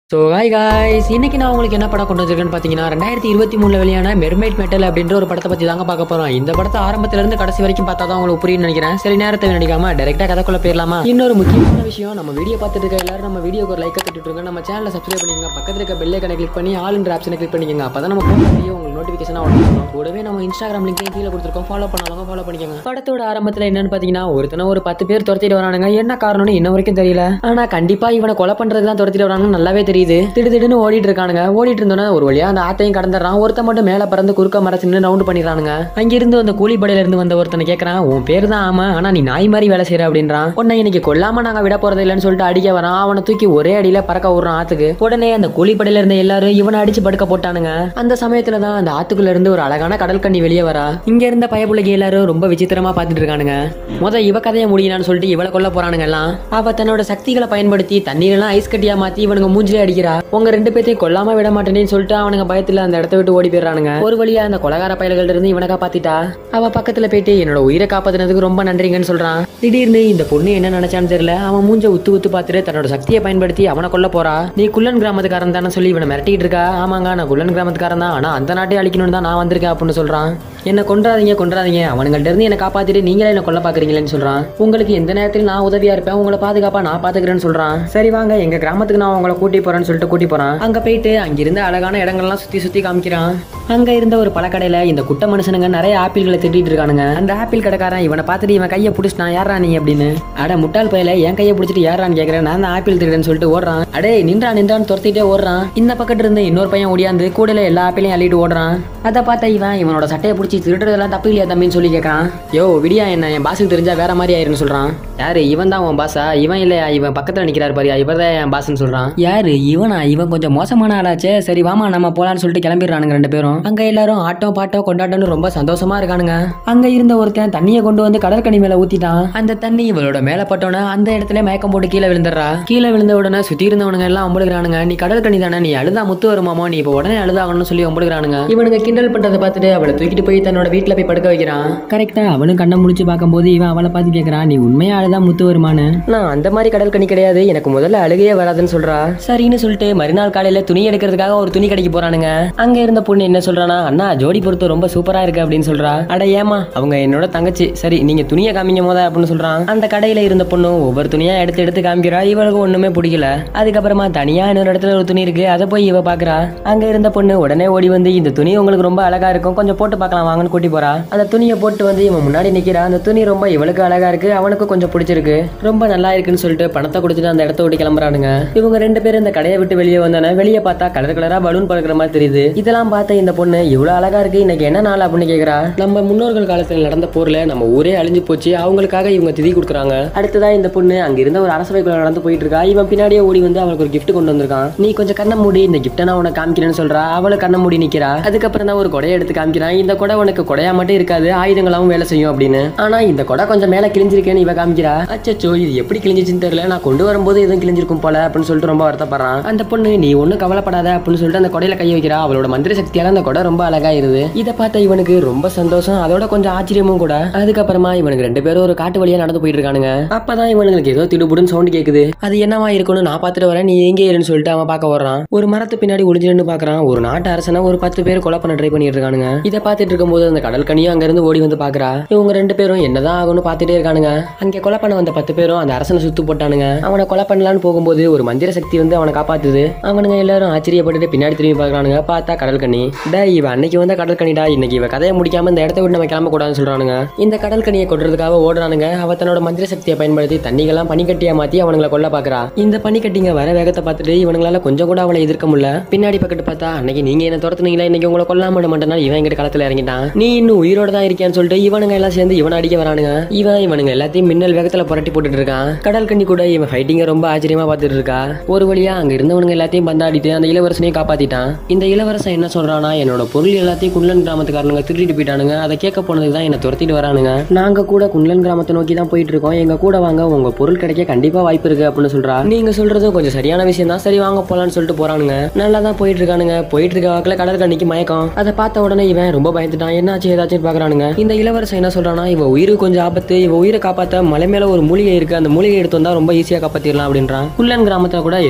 so hi guys இன்னைக்கு நான் உங்களுக்கு என்ன படம் கொண்டு வந்திருக்கேன்னு பார்த்தீங்கன்னா ரெண்டாயிரத்தி இருபத்தி மூணுல வெளியான மெர்மைட் மெட்டல் அப்படின்ற ஒரு படத்தை பற்றி தாங்க பார்க்க போறோம் இந்த படத்தை ஆரம்பத்துல இருந்து கடைசி வரைக்கும் பார்த்தா தான் உங்களுக்கு புரியும் நினைக்கிறேன் சரி நேரத்தை நினைக்காம டேரெக்டாக கதைக்குள்ள போயிடலாமா இன்னொரு முக்கியமான விஷயம் நம்ம வீடியோ பார்த்துட்டு இருக்க எல்லாரும் நம்ம வீடியோக்கு ஒரு லைக் தட்டுட்டுருங்க நம்ம சேனலை சப்ஸ்கிரைப் பண்ணிக்கோங்க பக்கத்துல இருக்க பெல்லை கணக்கு கிளிக் பண்ணி ஆல் என்ற ஆப்ஷனை கிளிக் பண்ணிக்கோங்க அப்போ தான் நம்ம போன வீடியோ உங்களுக்கு நோட்டிஃபிகேஷனாக வரும் கூடவே நம்ம இன்ஸ்டாகிராம் லிங்கையும் கீழே கொடுத்துருக்கோம் ஃபாலோ பண்ணாதவங்க ஃபாலோ பண்ணிக்கோங்க படத்தோட ஆரம்பத்தில் என்னன்னு பார்த்தீங்கன்னா ஒருத்தனை ஒரு பத்து பேர் துரத்திட்டு வரானுங்க என்ன காரணம்னு இன்ன வரைக்கும் தெரியல ஆனா கண்டிப்பா இவனை கொலை பண்றதுக்கு தான் துரத்திட்டு வரானுங்க நல்லாவே தெரியுது திடு திடுன்னு ஓடிட்டு இருக்கானுங்க ஓடிட்டு இருந்தோன்னே ஒரு வழியா அந்த ஆத்தையும் கடந்துடுறான் ஒருத்தன் மட்டும் மேல பறந்து குறுக்க மரத்து நின்று ரவுண்ட் பண்ணிடுறானுங்க அங்கிருந்து அந்த கூலிப்படையில இருந்து வந்த ஒருத்தனை கேட்கறான் உன் பேர் தான் ஆமா ஆனா நீ நாய் மாதிரி வேலை செய்யற அப்படின்றான் உன்னை இன்னைக்கு கொல்லாம நாங்க விட போறது இல்லைன்னு சொல்லிட்டு அடிக்க வரான் அவனை தூக்கி ஒரே அடியில பறக்க விடுறான் ஆத்துக்கு உடனே அந்த கூலிப்படையில இருந்த எல்லாரும் இவனை அடிச்சு படுக்க போட்டானுங்க அந்த சமயத்துல தான் அந்த ஆத்துக்குள்ள இருந்து ஒரு அழகான கடல் கண்ணி வெளியே வரா இங்க இருந்த பயப்புள்ளைங்க எல்லாரும் ரொம்ப விசித்திரமா பார்த்துட்டு இருக்கானுங்க முத இவ கதையை முடியலான்னு சொல்லிட்டு இவளை கொல்ல போறானுங்க எல்லாம் அவ தன்னோட சக்திகளை பயன்படுத்தி தண்ணீரெல்லாம் ஐஸ் கட்டியா மாத்தி இவனுங்க மூஞ்சிலே அடிக்கிறா உங்க ரெண்டு பேத்தையும் கொல்லாம விட மாட்டேன்னு சொல்லிட்டு அவனுங்க பயத்துல அந்த இடத்த விட்டு ஓடி போயிடுறானுங்க ஒரு வழியா அந்த கொலகார பயல்கள் இருந்து இவனை காப்பாத்திட்டா அவ பக்கத்துல போயிட்டு என்னோட உயிரை காப்பாத்தினதுக்கு ரொம்ப நன்றிங்கன்னு சொல்றான் திடீர்னு இந்த பொண்ணு என்ன நினைச்சான்னு தெரியல அவன் மூஞ்ச உத்து உத்து பார்த்துட்டு தன்னோட சக்தியை பயன்படுத்தி அவனை கொல்ல போறா நீ குள்ளன் கிராமத்துக்காரன் தானே சொல்லி இவனை மிரட்டிட்டு இருக்கா ஆமாங்க நான் குள்ளன் கிராமத்துக்காரன் தான் ஆனா அந்த நாட்டை அழிக்கணும்னு தான் நான் வந்திருக்கேன் அப்படின்னு சொல்றான் என்ன கொன்றாதீங்க கொன்றாதீங்க அவனுங்கள்ட்ட இருந்து என்ன காப்பாத்திட்டு நீங்களே என்ன கொல்ல பாக்குறீங்களேன்னு சொல்றான் உங்களுக்கு எந்த நேரத்தில் நான் உதவியா இருப்பேன் உங்களை பாதுகாப்பா நான் பாத்துக்கிறேன்னு சொல்றான் சரி வாங்க எங்க கிராமத்துக்கு நான் உங்களை கூட்டி போறேன்னு சொல்லிட்டு கூட்டி போறான் அங்க போயிட்டு அங்கிருந்த அழகான இடங்கள்லாம் சுத்தி சுத்தி காமிக்கிறான் அங்க இருந்த ஒரு பழக்கடையில இந்த குட்ட மனுஷனுங்க நிறைய ஆப்பிள்களை திட்டிட்டு இருக்கானுங்க அந்த ஆப்பிள் கடைக்காரன் இவனை பார்த்துட்டு இவன் கையை பிடிச்சிட்டான் யாரா நீ அப்படின்னு அட முட்டாள் பையில என் கையை பிடிச்சிட்டு யாரான்னு கேக்குறேன் நான் தான் ஆப்பிள் திருடன்னு சொல்லிட்டு ஓடுறான் அடே நின்றா நின்றான்னு துரத்திட்டே ஓடுறான் இந்த பக்கத்துல இருந்து இன்னொரு பையன் ஓடியாந்து கூடையில எல்லா ஆப்பிளையும் அள்ளிட்டு ஓடுறான் அதை பார்த்த இவன் இவனோட சட்டையை பிடிச்சி திருடுறதெல்லாம் தப்பு இல்லையா தம்பின்னு சொல்லி கேட்கறான் யோ விடியா என்ன என் பாஸுக்கு தெரிஞ்சா வேற மாதிரி ஆயிருன்னு சொல்றான் யாரு இவன் தான் உன் பாஸா இவன் இல்லையா இவன் பக்கத்துல நிக்கிறாரு பாரியா இவர் தான் என் பாஸ்ன்னு சொல்றான் யாரு இவனா இவன் கொஞ்சம் மோசமான ஆளாச்சே சரி வாமா நம்ம போலான்னு சொல்லிட்டு கிளம்பிடுறானுங்க ரெண்டு பேரும் அங்க எல்லாரும் ஆட்டம் பாட்டம் கொண்டாட்டம்னு ரொம்ப சந்தோஷமா இருக்கானுங்க அங்க இருந்த ஒருத்தன் தண்ணியை கொண்டு வந்து கடற்கனி மேல ஊத்திட்டான் அந்த தண்ணி இவளோட மேல பட்டோன்னே அந்த இடத்துல மயக்கம் போட்டு கீழே விழுந்துடுறா கீழே விழுந்த உடனே சுத்தி இருந்தவனுங்க எல்லாம் அம்பளுகிறானுங்க நீ கடற்கனி தானே நீ அழுதா முத்து வருமாமோ நீ இப்போ உடனே அழுதாகணும்னு சொல்லி அம்பளுகிறானுங்க இவனுங்க கிண்டல் பண்றதை பார்த்துட்டு அவளை தூக்கிட்டு போய் தன்னோட வீட்டுல போய் படுக்க வைக்கிறான் கரெக்டா அவனும் கண்ணை முடிச்சு பார்க்கும்போது இவன் அவளை பார்த்து கேட்கறான் நீ உண்மையா அழுதா முத்து வருமானு நான் அந்த மாதிரி கடல் கனி கிடையாது எனக்கு முதல்ல அழுகையே வராதுன்னு சொல்றா சரின்னு சொல்லிட்டு மறுநாள் காலையில துணி எடுக்கிறதுக்காக ஒரு துணி கடைக்கு போறானுங்க அங்க இருந்த பொண்ணு என்ன சொல்றானா அண்ணா ஜோடி பொறுத்து ரொம்ப சூப்பரா இருக்கு அப்படின்னு சொல்றா அட ஏமா அவங்க என்னோட தங்கச்சி சரி நீங்க துணியை காமிங்க போத அப்படின்னு சொல்றான் அந்த கடையில இருந்த பொண்ணு ஒவ்வொரு துணியா எடுத்து எடுத்து காமிக்கிறா இவளுக்கு ஒண்ணுமே பிடிக்கல அதுக்கப்புறமா தனியா இன்னொரு இடத்துல ஒரு துணி இருக்கு அதை போய் இவ பாக்குறா அங்க இருந்த பொண்ணு உடனே ஓடி வந்து இந்த துணி உங்களுக்கு ரொம்ப அழகா இருக்கும் கொஞ்சம் போட்டு பார்க்கலாம் வாங்கன்னு கூட்டி போறா அந்த துணியை போட்டு வந்து இவன் முன்னாடி நிக்கிறா அந்த துணி ரொம்ப இவளுக்கு அழகா இருக்கு அவனுக்கு கொஞ்சம் பிடிச்சிருக்கு ரொம்ப நல்லா இருக்குன்னு சொல்லிட்டு பணத்தை கொடுத்துட்டு அந்த இடத்த விட்டு கிளம்புறானுங்க இவங்க ரெண்டு பேரும் இந்த கடையை விட்டு வெளியே வந்தானே வெளியே பார்த்தா கலர் கலரா பலூன் பறக்கிற மாதிரி தெரியுது இதெல்லாம் பார்த்த இந்த பொண்ணு இவ்வளவு அழகா இருக்கு இன்னைக்கு என்ன நாள் அப்படின்னு கேக்குறா நம்ம முன்னோர்கள் காலத்துல நடந்த போர்ல நம்ம ஊரே அழிஞ்சு போச்சு அவங்களுக்காக இவங்க திதி கொடுக்குறாங்க அடுத்ததா இந்த பொண்ணு அங்க இருந்த ஒரு அரசவைக்குள்ள நடந்து போயிட்டு இருக்கா இவன் பின்னாடியே ஓடி வந்து அவளுக்கு ஒரு gift கொண்டு வந்திருக்கான் நீ கொஞ்சம் கண்ணை மூடி இந்த கிஃப்ட்டை நான் உனக்கு காமிக்கிறேன்னு சொல்றா அவளை கண்ணை மூடி நிக்கிறா அதுக்கப்புறம் தான் ஒரு கொடையை எடுத்து காமிக்கிறான் இந்த கொடை உனக்கு கொடையா மட்டும் இருக்காது ஆயுதங்களாவும் வேலை செய்யும் அப்படின்னு ஆனா இந்த கொடை கொஞ்சம் மேல கிழிஞ்சிருக்கேன்னு இவ காமிக்கிறா அச்சச்சோ இது எப்படி கிழிஞ்சிச்சுன்னு தெரியல நான் கொண்டு வரும்போது எதுவும் கிழிஞ்சிருக்கும் போல அப்படின்னு சொல்லிட்டு ரொம்ப வருத்தப்படுறான் அந்த பொண்ணு நீ ஒன்றும் கவலைப்படாத அப்படின்னு சொல்லிட்டு அந்த கொடையில கை வைக்கிறா அவளோட மந்திர சக்தியால அந்த கொடை ரொம்ப அழகா இருது இதை பார்த்த இவனுக்கு ரொம்ப சந்தோஷம் அதோட கொஞ்சம் ஆச்சரியமும் கூட அதுக்கப்புறமா இவனுக்கு ரெண்டு பேரும் ஒரு காட்டு வழியா நடந்து போயிட்டு இருக்கானுங்க அப்பதான் இவனுங்களுக்கு ஏதோ திடுபுடுன்னு சவுண்ட் கேக்குது அது என்னவா இருக்கும்னு நான் பார்த்துட்டு வரேன் நீ எங்கே இருன்னு சொல்லிட்டு அவன் பார்க்க வர்றான் ஒரு மரத்து பின்னாடி ஒளிஞ்சிருந்து பாக்குறான் ஒரு நாட்டு அரசனை ஒரு பத்து பேர் கொலை பண்ண ட்ரை பண்ணிட்டு இருக்கானுங்க இதை பார்த்துட்டு இருக்கும்போது அந்த கடல் கனியும் அங்க இருந்து ஓடி வந்து பாக்குறா இவங்க ரெண்டு பேரும் என்னதான் ஆகும்னு பார்த்துட்டே இருக்கானுங்க அங்கே கொலை பண்ண வந்த பத்து பேரும் அந்த அரசனை சுத்து போட்டானுங்க அவனை கொலை பண்ணலான்னு போகும்போது ஒரு மந்திர சக்தி வந்து அவனை காப்பாத்துது அவனுங்க எல்லாரும் ஆச்சரியப்பட்டுட்டு பின்னாடி திரும்பி பார்க்கறானுங்க பார்த்தா கடல் கனி டே இவ அன்னைக்கு வந்த கடல் கனிடா இன்னைக்கு இவ கதையை முடிக்காம இந்த இடத்த விட்டு நம்ம கிளம்ப கூடாதுன்னு சொல்றானுங்க இந்த கடல் கனியை கொட்டுறதுக்காக ஓடுறானுங்க அவ தன்னோட மந்திர சக்தியை பயன்படுத்தி தண்ணிகள்லாம் பனிக்கட்டியா மாத்தி அவனுங்களை கொல்ல பாக்குறா இந்த பனிக்கட்டிங்க வர வேகத்தை பார்த்துட்டு இவனுங்களால கொஞ்சம் கூட அவளை எதிர்க்க முடியல பின்னாடி பக்கத்து பார்த்தா அன்னைக்கு நீங்க என்ன துரத்துனீங்களா இன்னைக்கு உங்களை கொல்லாம விட மாட்டேனா இவன் எங்கிட்ட களத்துல இறங்கிட்டான் நீ இன்னும் உயிரோட தான் இருக்கியான்னு சொல்லிட்டு இவனுங்க எல்லாம் சேர்ந்து இவனை அடிக்க வரானுங்க இவன் இவனுங்க எல்லாத்தையும் மின்னல் வேகத்துல புரட்டி போட்டுட்டு இருக்கான் கடல் கண்ணி கூட இவன் ஃபைட்டிங்க ரொம்ப ஆச்சரியமா பார்த்துட்டு இருக்கா ஒரு வழியா அங்க இருந்தவனுங்க எல்லாத்தையும் பந்தாடிட்டு அந்த இளவரசனையும் காப்பாத்திட்டான் இந்த இளவரசன் என்ன சொல்றானா என்னோட பொருள் எல்லாத்தையும் குள்ளன் கிராமத்துக்காரனுங்க திருடிட்டு போயிட்டானுங்க அதை கேட்க போனதுக்கு தான் என்ன துரத்திட்டு வரானுங்க நாங்க கூட குள்ளன் கிராமத்தை நோக்கி தான் போயிட்டு இருக்கோம் எங்க கூட வாங்க உங்க பொருள் கிடைக்க கண்டிப்பா வாய்ப்பு இருக்கு அப்படின்னு சொல்றா நீங்க சொல்றதும் கொஞ்சம் சரியான விஷயம் தான் சரி வாங்க போலான்னு சொல்லிட்டு போறானுங்க நல்லா தான் போயிட்டு இருக்கானுங்க போயிட்டு இருக்க வாக்குல கடல் கண்ணிக்கு மயக்கம் அதை பார்த்த உடனே இவன் ரொம்ப பயந்துட்டான் என்னாச்சு ஏதாச்சும் பாக்குறானுங்க இந்த இளவரசன் என்ன சொல்றானா இவ உயிருக்கு கொஞ்சம் ஆபத்து இவ உயிரை காப்பாத்த மலை மேல ஒரு மூலிகை இருக்கு அந்த மூலிகை எடுத்து வந்தா ரொம்ப ஈஸியா காப்பாத்திடலாம் அப்படின்றான் குள்ளன் கிராமத்துல கூட ஏதோ ஒரு பண்ணி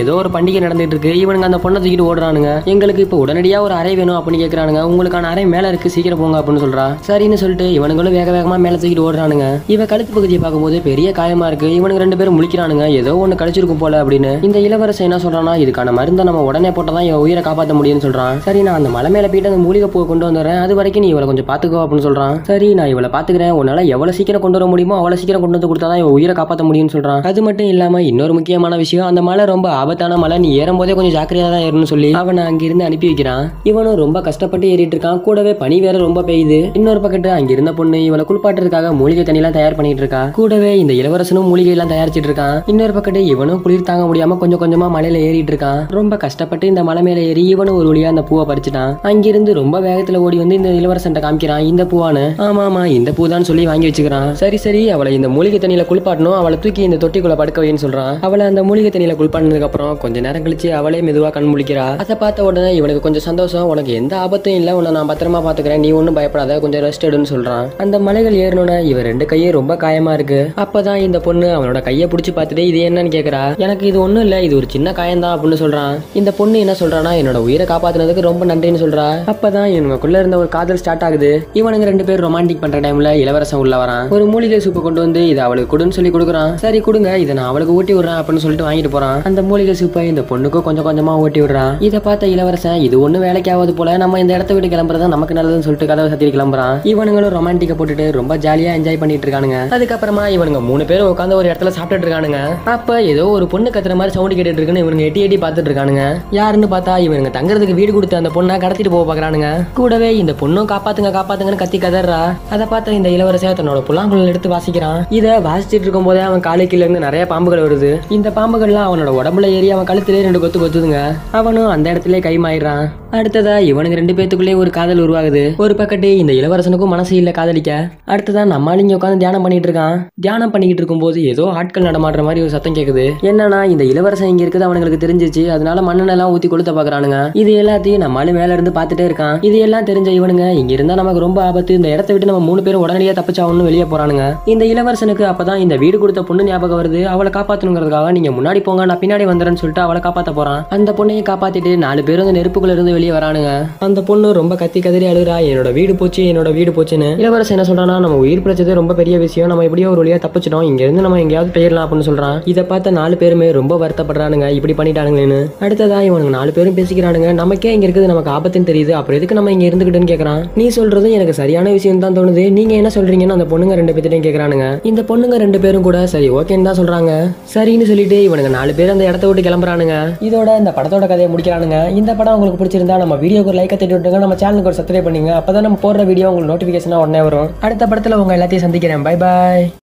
பண்டிகை நடந்துட்டு இருக்கு இவனுங்க அந்த பொண்ணை தூக்கிட்டு ஓடுறானுங்க எங்களுக்கு இப்போ உடனடியா ஒரு அறை வேணும் அப்படின்னு கேக்குறானுங்க உங்களுக்கான அறை மேல இருக்கு சீக்கிரம் போங்க அப்படின்னு சொல்றா சரின்னு சொல்லிட்டு இவனுங்களும் வேக வேகமா மேல தூக்கிட்டு ஓடுறானுங்க இவ கழுத்து பகுதியை பார்க்கும்போது பெரிய காயமா இருக்கு இவனுக்கு ரெண்டு பேரும் முழிக்கிறானுங்க ஏதோ ஒண்ணு கடிச்சிருக்கும் போல அப்படின்னு இந்த இளவரசன் என்ன சொல்றானா இதுக்கான மருந்தை நம்ம உடனே போட்டதான் இவன் உயிரை காப்பாற்ற முடியும்னு சொல்றான் சரி நான் அந்த மலை மேல போயிட்டு அந்த மூலிகை பூவை கொண்டு வந்துடுறேன் அது வரைக்கும் நீ இவளை கொஞ்சம் பாத்துக்கோ அப்படின்னு சொல்றான் சரி நான் இவளை பாத்துக்கிறேன் உன்னால எவ்வளவு சீக்கிரம் கொண்டு வர முடியுமோ அவ்வளவு சீக்கிரம் கொண்டு வந்து கொடுத்தாதான் இவன் உயிரை காப்பாற்ற முடியும்னு சொல்றான் அது மட்டும் இல்லாம இன்னொரு முக்கியமான விஷயம் அந்த மலை ரொம்ப ஆபத்தான மலை நீ ஏறும் போதே கொஞ்சம் ஜாக்கிரதையா தான் ஏறணும்னு சொல்லி அவனை அங்கிருந்து அனுப்பி வைக்கிறான் இவனும் ரொம்ப கஷ்டப்பட்டு ஏறிட்டு இருக்கான் கூடவே பனி வேற ரொம்ப பெய்யுது இன்னொரு பக்கத்து அங்க இருந்த பொண்ணு இவளை குளிப்பாட்டுறதுக்காக மூலிகை தண்ணி எல்லாம் தயார் பண்ணிட்டு இருக்கா கூடவே இந்த இளவரசனும் மூலிகை எல்லாம் தயாரிச்சிட்டு இருக்கான் இன்னொரு பக்கத்து இவனும் குளிர் தாங்க முடியாம கொஞ்சம் கொஞ்சமா மலையில ஏறிட்டு இருக்கான் ரொம்ப கஷ்டப்பட்டு இந்த மலை மேல ஏறி இவனும் ஒரு வழியா அந்த பூவை பறிச்சுட்டான் அங்கிருந்து ரொம்ப வேகத்துல ஓடி வந்து இந்த இளவரசன் காமிக்கிறான் இந்த பூவானு ஆமா ஆமா இந்த பூ தான் சொல்லி வாங்கி வச்சுக்கிறான் சரி சரி அவளை இந்த மூலிகை தண்ணியில குளிப்பாட்டணும் அவளை தூக்கி இந்த தொட்டிக்குள்ள படுக்க வைன்னு சொல்றான் அவளை அந்த மூலிகை தண்ணியில குளிப்பாட்டினதுக்கு அப்புறம் கொஞ்ச நேரம் கழிச்சு அவளே மெதுவா கண் முழிக்கிறா அதை பார்த்த உடனே இவனுக்கு கொஞ்சம் சந்தோஷம் உனக்கு எந்த ஆபத்தும் இல்ல உன்னை நான் பத்திரமா பாத்துக்கிறேன் நீ ஒன்றும் பயப்படாத கொஞ்சம் ரெஸ்ட் எடுன்னு சொல்றான் அந்த மலைகள் ஏறணும்னா இவ ரெண்டு கையும் ரொம்ப காயமா இருக்கு அப்பதான் இந்த பொண்ணு அவனோட கையை பிடிச்சி பார்த்துட்டு இது என்னன்னு கேக்குறா எனக்கு இது ஒண்ணும் இல்ல இது ஒரு சின்ன காயம்தான் அப்படின்னு சொல்றான் இந்த பொண்ணு என்ன சொல்றானா என்னோட உயிரை காப்பாத்துனதுக்கு ரொம்ப நன்றின்னு சொல்றா அப்பதான் இவனுக்குள்ள இருந்த ஒரு காதல் ஸ்டார்ட் ஆகுது இவனுங்க ரெண்டு பேரும் ரொமான்டிக் பண்ற டைம்ல இளவரசன் உள்ள வரான் ஒரு மூலிகை சூப்பு கொண்டு வந்து இதை அவளுக்கு கொடுன்னு சொல்லி கொடுக்குறான் சரி கொடுங்க இதை நான் அவளுக்கு ஊட்டி விடுறேன் அப்படின்னு சொல்லிட்டு வாங்கிட்டு போறான் அந்த மூலிகை சூப்பை இந்த பொண்ணுக்கும் கொஞ்சம் கொஞ்சமா ஊட்டி விடுறான் இதை பார்த்த இளவரசன் இது ஒண்ணு வேலைக்கு ஆகாது போல நம்ம இந்த இடத்த விட்டு கிளம்புறது நமக்கு நல்லதுன்னு சொல்லிட்டு கதவை சத்தி கிளம்புறான் இவனுங்களும் ரொமான்டிக்க போட்டுட்டு ரொம்ப ஜாலியா என்ஜாய் பண்ணிட்டு இருக்கானுங்க அதுக்கப்புறமா இவனுங்க மூணு பேரும் உட்காந்து ஒரு இடத்துல சாப்பிட்டுட்டு இருக்கானுங்க அப்ப ஏதோ ஒரு பொண்ணு கத்துற மாதிரி சவுண்ட் கேட்டுட்டு இருக்குன்னு இவனுங்க எட்டி எட்டி பார்த்துட்டு இருக்கானுங்க யாருன்னு பார்த்தா இவனுங்க தங்குறதுக்கு வீடு கொடுத்த அந்த பொண்ணை கடத்திட்டு போக பாக்குறானுங்க கூடவே இந்த பொண்ணும் காப்பாத்துங்க காப்பாத்துங்கன்னு கத்தி கதறா அதை பார்த்த இந்த இளவரசன் தன்னோட புல்லாங்குழல் எடுத்து வாசிக்கிறான் இதை வாசிச்சிட்டு இருக்கும் போதே அவன் காலை கீழ இருந்து நிறைய பாம்புகள் வருது இந்த பாம்புகள்லாம் அவனோட உடம்புல ஏறி அவன் கழுத்திலே ரெண்டு கொத்து கொத்துதுங்க அவனும் அந்த இடத்துல கைமாயிடுறான் அடுத்ததா இவனுக்கு ரெண்டு பேத்துக்குள்ளே ஒரு காதல் உருவாகுது ஒரு பக்கத்து இந்த இளவரசனுக்கும் மனசு இல்ல காதலிக்க அடுத்ததா நம்மால் இங்க உட்காந்து தியானம் பண்ணிட்டு இருக்கான் தியானம் பண்ணிக்கிட்டு இருக்கும்போது ஏதோ ஆட்கள் நடமாடுற மாதிரி ஒரு சத்தம் கேக்குது என்னன்னா இந்த இளவரசன் இங்க இருக்குது அவனுங்களுக்கு தெரிஞ்சிச்சு அதனால மண்ணெண்ணெல்லாம் ஊத்தி கொளுத்த பாக்குறானுங்க இது எல்லாத்தையும் நம்மால மேல இருந்து பார்த்துட்டே இருக்கான் இது எல்லாம் தெரிஞ்ச இவனுங்க இங்க இருந்தா நமக்கு ரொம்ப ஆபத்து இந்த இடத்த விட்டு நம்ம மூணு பேரும் உடனடியா தப்பிச்சாகணும்னு வெளியே போறானுங்க இந்த இளவரசனுக்கு அப்பதான் இந்த வீடு கொடுத்த பொண்ணு ஞாபகம் வருது அவளை காப்பாத்தணுங்கிறதுக்காக நீங்க முன்னாடி போங்க நான் பின்னாடி வந்துறேன்னு சொல்லிட்டு அவளை காப்பாத்த போறான் அந்த பொண்ணையை காப்பாத்திட்டு நாலு பேரும் அந்த நெருப்புக்குள்ள இருந்து வெளியே வரானுங்க அந்த பொண்ணு ரொம்ப கத்தி கதறி அழுறா என்னோட வீடு போச்சு என்னோட வீடு போச்சுன்னு இளவரசன் என்ன சொல்றானா நம்ம உயிர் பிழைச்சது ரொம்ப பெரிய விஷயம் நம்ம எப்படியோ ஒரு வழியா தப்பிச்சிட்டோம் இங்க இருந்து நம்ம எங்கேயாவது போயிடலாம் அப்படின்னு சொல்றான் இதை பார்த்த நாலு பேருமே ரொம்ப வருத்தப்படுறானுங்க இப்படி பண்ணிட்டானுங்களேன்னு அடுத்ததா இவனுங்க நாலு பேரும் பேசிக்கிறானுங்க நமக்கே இங்க இருக்குது நமக்கு ஆபத்துன்னு தெரியுது அப்புறம் எதுக்கு நம்ம இங்க இருந்துக்கிட்டுன்னு கேக்குறான் நீ சொல்றதும் எனக்கு சரியான விஷயம் தான் தோணுது நீங்க என்ன சொல்றீங்கன்னு அந்த பொண்ணுங்க ரெண்டு பேர்த்தையும் கேக்குறானுங்க இந்த பொண்ணுங்க ரெண்டு பேரும் கூட சரி ஓகேன்னு தான் சொல்றாங்க சரின்னு சொல்லிட்டு இவனுங்க நாலு பேர் அந்த இடத்த விட்டு கிளம்புறானுங்க இதோட இந்த படத்தோட கதையை முடிக்கிறானுங்க இந்த படம் உங்களுக்கு பிடிச்சிருந்தா நம்ம வீடியோக்கு ஒரு லைக்கை தட்டி விட்டுருங்க நம்ம சேனலுக்கு ஒரு சப்ஸ்கிரைப் பண்ணுங்க அப்பதான் நம்ம போடுற வீடியோ உங்களுக்கு நோட்டிபிகேஷனா உடனே வரும் அடுத்த படத்துல உங்க எல்லாத்தையும் சந்திக்கிறேன் பை பாய்